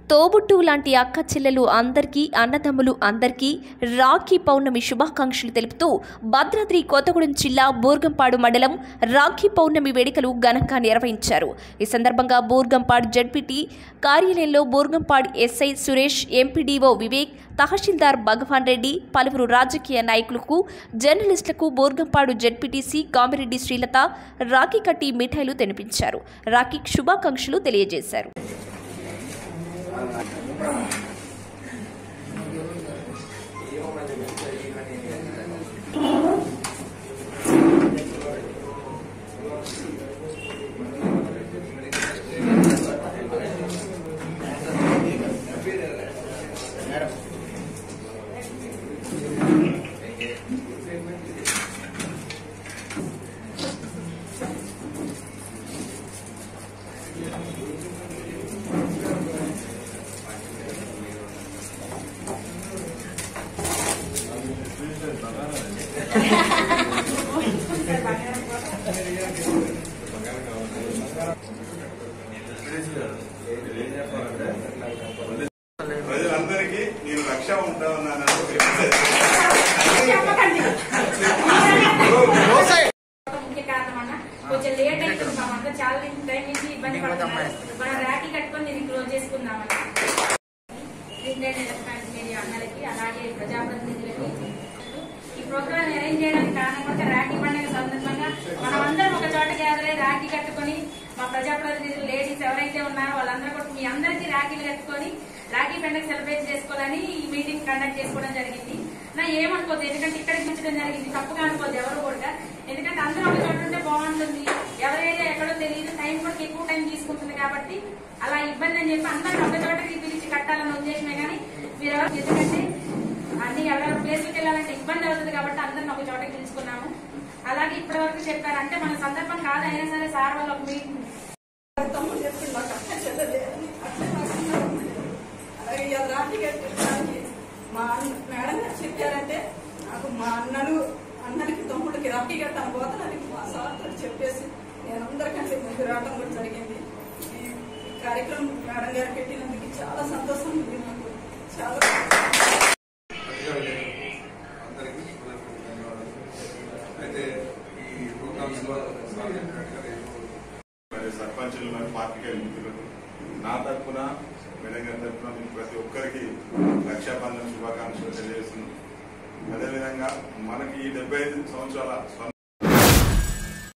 తోబుట్టువు లాంటి అక్క చెల్లెలు అందరికీ అన్నదమ్ములు అందరికీ రాఖీ పౌర్ణమి శుభాకాంక్షలు తెలుపుతూ భద్రాద్రి కొత్తగూడెం జిల్లా బూర్గంపాడు మండలం రాఖీ పౌర్ణమి వేడుకలు ఘనంగా నిర్వహించారు ఈ సందర్భంగా బూర్గంపాడు జడ్పీటీ కార్యాలయంలో బూర్గంపాడు ఎస్ఐ సురేష్ ఎంపీడీఓ వివేక్ తహసీల్దార్ భగవాన్ రెడ్డి పలువురు రాజకీయ నాయకులకు జర్నలిస్టులకు బోర్గంపాడు జడ్పీటీసీ కామిరెడ్డి శ్రీలత రాఖీ కట్టి మిఠాయిలు తినిపించారు రాఖీ శుభాకాంక్షలు తెలియజేశారు ప్రజలందరికీ నేను రక్ష ఉంటా ఉన్నాను ముఖ్య కారణం అన్న కొంచెం లేట్ అయిపోయింది మా అంతా చాలా టైం నుంచి ఇబ్బంది పడుతున్నారు మనం ర్యాకీ కట్టుకొని దీన్ని క్లోజ్ చేసుకుందామని ఇండియన్ ఎలక్ట్రానిక్ మీడియా అన్నలకి అలాగే ప్రజాప్రతినిధులకి ఈ ప్రోగ్రామ్ అరేంజ్ చేయడానికి కారణం కూడా రాఖీ పండుగ సందర్భంగా మనం అందరం ఒక చోట గ్యాదర్ అయ్యి రాఖీ కట్టుకొని మా ప్రజాప్రతినిధులు లేడీస్ ఎవరైతే ఉన్నారో వాళ్ళందరూ కూడా మీ అందరికీ రాఖీలు కట్టుకొని రాఖీ పండుగ సెలబ్రేట్ చేసుకోవాలని ఈ మీటింగ్ కండక్ట్ చేసుకోవడం జరిగింది నా ఏమనుకోద్దు ఎందుకంటే ఇక్కడికి ఉంచడం జరిగింది తప్పుగా అనుకోద్దు ఎవరు కూడా ఎందుకంటే అందరూ ఒక చోట ఉంటే బాగుంటుంది ఎవరి ఏరియా ఎక్కడో తెలియదు టైం కూడా ఎక్కువ టైం తీసుకుంటుంది కాబట్టి అలా ఇబ్బంది అని చెప్పి అందరిని ఒక చోటకి పిలిచి కట్టాలన్న ఉద్దేశమే కానీ మీరు ఎవరు ఎందుకంటే అన్ని ఎవరెవరి ప్లేస్కి వెళ్ళాలంటే ఇబ్బంది అవుతుంది కాబట్టి అందరిని ఒక చోటకి పిలుచుకున్నాము అలాగే ఇప్పటి వరకు చెప్పారు అంటే మన సందర్భం కాదు అయినా సరే సార్ వాళ్ళు ఒక మీటింగ్ తమ్ముడు చెప్పిండు నాకు అక్క చెల్లెలే అని. అట్లే నాకు ఉన్నారు. అలాగే ఇవాళ రాత్రి కట్టడానికి మా అన్న మేడం గారు చెప్పారంటే నాకు మా అన్నలు అన్నలకి తమ్ముడికి రాఖీ కట్టాను పోతానని మా సార్తో చెప్పేసి నేను అందరికంటే ముందు రావడం కూడా జరిగింది ఈ ఈ కార్యక్రమం మేడం గారు పెట్టినందుకు చాలా సంతోషం ఉంది నాకు చాలా అందరికీ ధన్యవాదాలు అయితే ఈ ప్రోగ్రామ్స్ లో మరి సర్పంచులు మరి పార్టీకి మిత్రులకు నా తరఫున మేడం గారి తరఫున మీకు ప్రతి ఒక్కరికి రక్షాబంధన్ శుభాకాంక్షలు తెలియజేస్తున్నాను అదేవిధంగా మనకి ఈ డెబ్బై ఐదు సంవత్సరాల